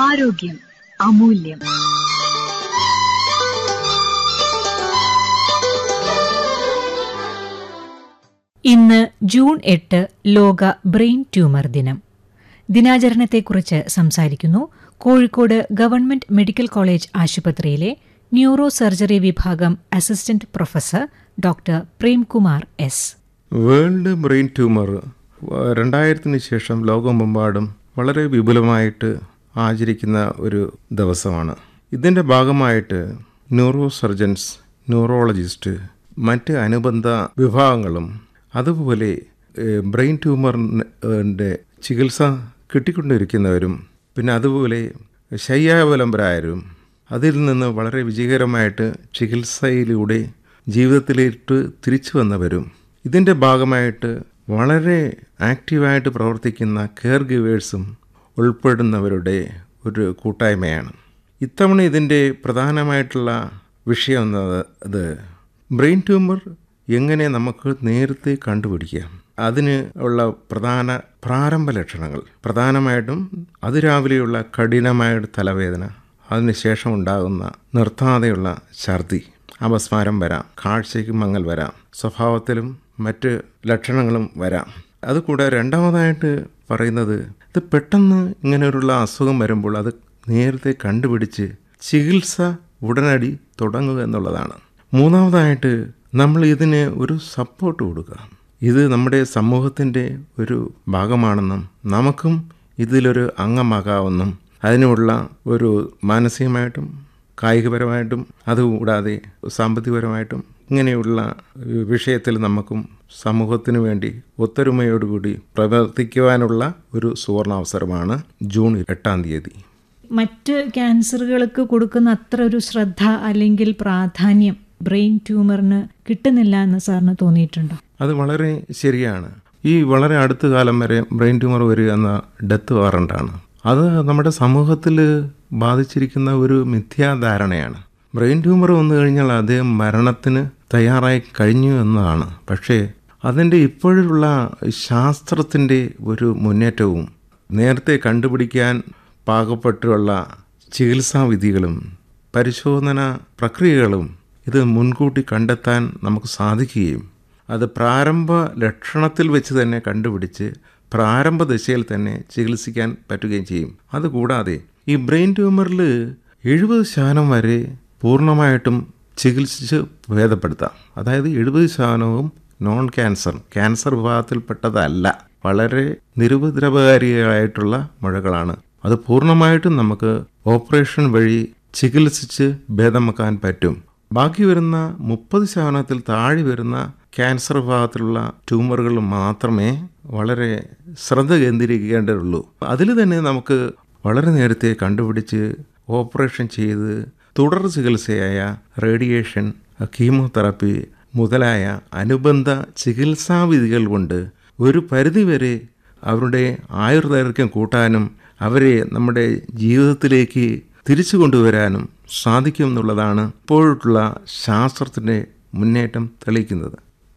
ആരോഗ്യം അമൂല്യം ഇന്ന് ജൂൺ എട്ട് ലോക ബ്രെയിൻ ട്യൂമർ ദിനം ദിനാചരണത്തെക്കുറിച്ച് സംസാരിക്കുന്നു കോഴിക്കോട് ഗവൺമെന്റ് മെഡിക്കൽ കോളേജ് ആശുപത്രിയിലെ ന്യൂറോ സർജറി വിഭാഗം assistant professor doctor Premkumar S world brain tumour രണ്ടായിരത്തിന് ശേഷം ലോകമെമ്പാടും വളരെ വിപുലമായിട്ട് ആചരിക്കുന്ന ഒരു ദിവസമാണ് ഇതിൻ്റെ ഭാഗമായിട്ട് ന്യൂറോ സർജൻസ് ന്യൂറോളജിസ്റ്റ് മറ്റ് അനുബന്ധ വിഭാഗങ്ങളും അതുപോലെ ഏഹ്, ബ്രെയിൻ ട്യൂമറിൻ്റെ ചികിത്സ കിട്ടിക്കൊണ്ടിരിക്കുന്നവരും പിന്നെ അതുപോലെ ശയ്യാവലംബരായവരും അതിൽ നിന്ന് വളരെ വിജയകരമായിട്ട് ചികിത്സയിലൂടെ ജീവിതത്തിലേക്ക് തിരിച്ചു വന്നവരും ഇതിൻ്റെ ഭാഗമായിട്ട് വളരെ ആക്റ്റീവായിട്ട് പ്രവർത്തിക്കുന്ന കെയർ ഗിവേഴ്സും ഉൾപ്പെടുന്നവരുടെ ഒരു കൂട്ടായ്മയാണ് ഇത്തവണ ഇതിൻ്റെ പ്രധാനമായിട്ടുള്ള വിഷയം എന്നത് അത് ബ്രെയിൻ ട്യൂമർ എങ്ങനെ നമുക്ക് നേരത്തെ കണ്ടുപിടിക്കാം അതിന് ഉള്ള പ്രധാന പ്രാരംഭ ലക്ഷണങ്ങൾ പ്രധാനമായിട്ടും അതിരാവിലെയുള്ള കഠിനമായ തലവേദന അതിനുശേഷം ഉണ്ടാകുന്ന നിർത്താതെയുള്ള ഛർദി അപസ്മാരം വരാം കാഴ്ചയ്ക്ക് മങ്ങൽ വരാം സ്വഭാവത്തിലും മറ്റ് ലക്ഷണങ്ങളും വരാം അതുകൂടാതെ രണ്ടാമതായിട്ട് പറയുന്നത് ഇത് പെട്ടെന്ന് ഇങ്ങനെയുള്ള അസുഖം വരുമ്പോൾ അത് നേരത്തെ കണ്ടുപിടിച്ച് ചികിത്സ ഉടനടി തുടങ്ങുക എന്നുള്ളതാണ് മൂന്നാമതായിട്ട് നമ്മൾ ഇതിന് ഒരു സപ്പോർട്ട് കൊടുക്കുക ഇത് നമ്മുടെ സമൂഹത്തിൻ്റെ ഒരു ഭാഗമാണെന്നും നമുക്കും ഇതിലൊരു അംഗമാകാമെന്നും അതിനുള്ള ഒരു മാനസികമായിട്ടും കായികപരമായിട്ടും അതുകൂടാതെ സാമ്പത്തികപരമായിട്ടും ഇങ്ങനെയുള്ള വിഷയത്തിൽ നമുക്കും സമൂഹത്തിനു വേണ്ടി ഒത്തൊരുമയോടുകൂടി പ്രവർത്തിക്കുവാനുള്ള ഒരു സുവർണാവസരമാണ് ജൂൺ എട്ടാം തീയതി മറ്റ് ക്യാൻസറുകൾക്ക് കൊടുക്കുന്ന അത്ര ഒരു ശ്രദ്ധ അല്ലെങ്കിൽ പ്രാധാന്യം ബ്രെയിൻ ട്യൂമറിന് കിട്ടുന്നില്ല എന്ന് സാറിന് തോന്നിയിട്ടുണ്ടോ അത് വളരെ ശരിയാണ് ഈ വളരെ അടുത്ത കാലം വരെ ബ്രെയിൻ ട്യൂമർ വരിക എന്ന ഡെത്ത് വാറണ്ടാണ് അത് നമ്മുടെ സമൂഹത്തിൽ ബാധിച്ചിരിക്കുന്ന ഒരു മിഥ്യാധാരണയാണ് ബ്രെയിൻ ട്യൂമർ വന്നു കഴിഞ്ഞാൽ അദ്ദേഹം മരണത്തിന് തയ്യാറായി കഴിഞ്ഞു എന്നതാണ് പക്ഷേ അതിൻ്റെ ഇപ്പോഴുള്ള ശാസ്ത്രത്തിൻ്റെ ഒരു മുന്നേറ്റവും നേരത്തെ കണ്ടുപിടിക്കാൻ പാകപ്പെട്ടുള്ള ചികിത്സാവിധികളും പരിശോധന പ്രക്രിയകളും ഇത് മുൻകൂട്ടി കണ്ടെത്താൻ നമുക്ക് സാധിക്കുകയും അത് പ്രാരംഭ ലക്ഷണത്തിൽ വെച്ച് തന്നെ കണ്ടുപിടിച്ച് പ്രാരംഭ ദശയിൽ തന്നെ ചികിത്സിക്കാൻ പറ്റുകയും ചെയ്യും അതുകൂടാതെ ഈ ബ്രെയിൻ ട്യൂമറിൽ എഴുപത് ശതമാനം വരെ പൂർണ്ണമായിട്ടും ചികിത്സിച്ച് ഭേദപ്പെടുത്താം അതായത് എഴുപത് ശതമാനവും നോൺ ക്യാൻസർ ക്യാൻസർ വിഭാഗത്തിൽപ്പെട്ടതല്ല വളരെ നിരുപദ്രവകാരികളായിട്ടുള്ള മുഴകളാണ് അത് പൂർണ്ണമായിട്ടും നമുക്ക് ഓപ്പറേഷൻ വഴി ചികിത്സിച്ച് ഭേദമാക്കാൻ പറ്റും ബാക്കി വരുന്ന മുപ്പത് ശതമാനത്തിൽ താഴെ വരുന്ന ക്യാൻസർ വിഭാഗത്തിലുള്ള ട്യൂമറുകൾ മാത്രമേ വളരെ ശ്രദ്ധ കേന്ദ്രീകരിക്കേണ്ടതുള്ളൂ അതിൽ തന്നെ നമുക്ക് വളരെ നേരത്തെ കണ്ടുപിടിച്ച് ഓപ്പറേഷൻ ചെയ്ത് തുടർ ചികിത്സയായ റേഡിയേഷൻ കീമോതെറാപ്പി മുതലായ അനുബന്ധ ചികിത്സാവിധികൾ കൊണ്ട് ഒരു പരിധിവരെ അവരുടെ ആയുർദൈർഘ്യം കൂട്ടാനും അവരെ നമ്മുടെ ജീവിതത്തിലേക്ക് തിരിച്ചു കൊണ്ടുവരാനും സാധിക്കും എന്നുള്ളതാണ് ഇപ്പോഴുള്ള ശാസ്ത്രത്തിൻ്റെ മുന്നേറ്റം തെളിയിക്കുന്നത്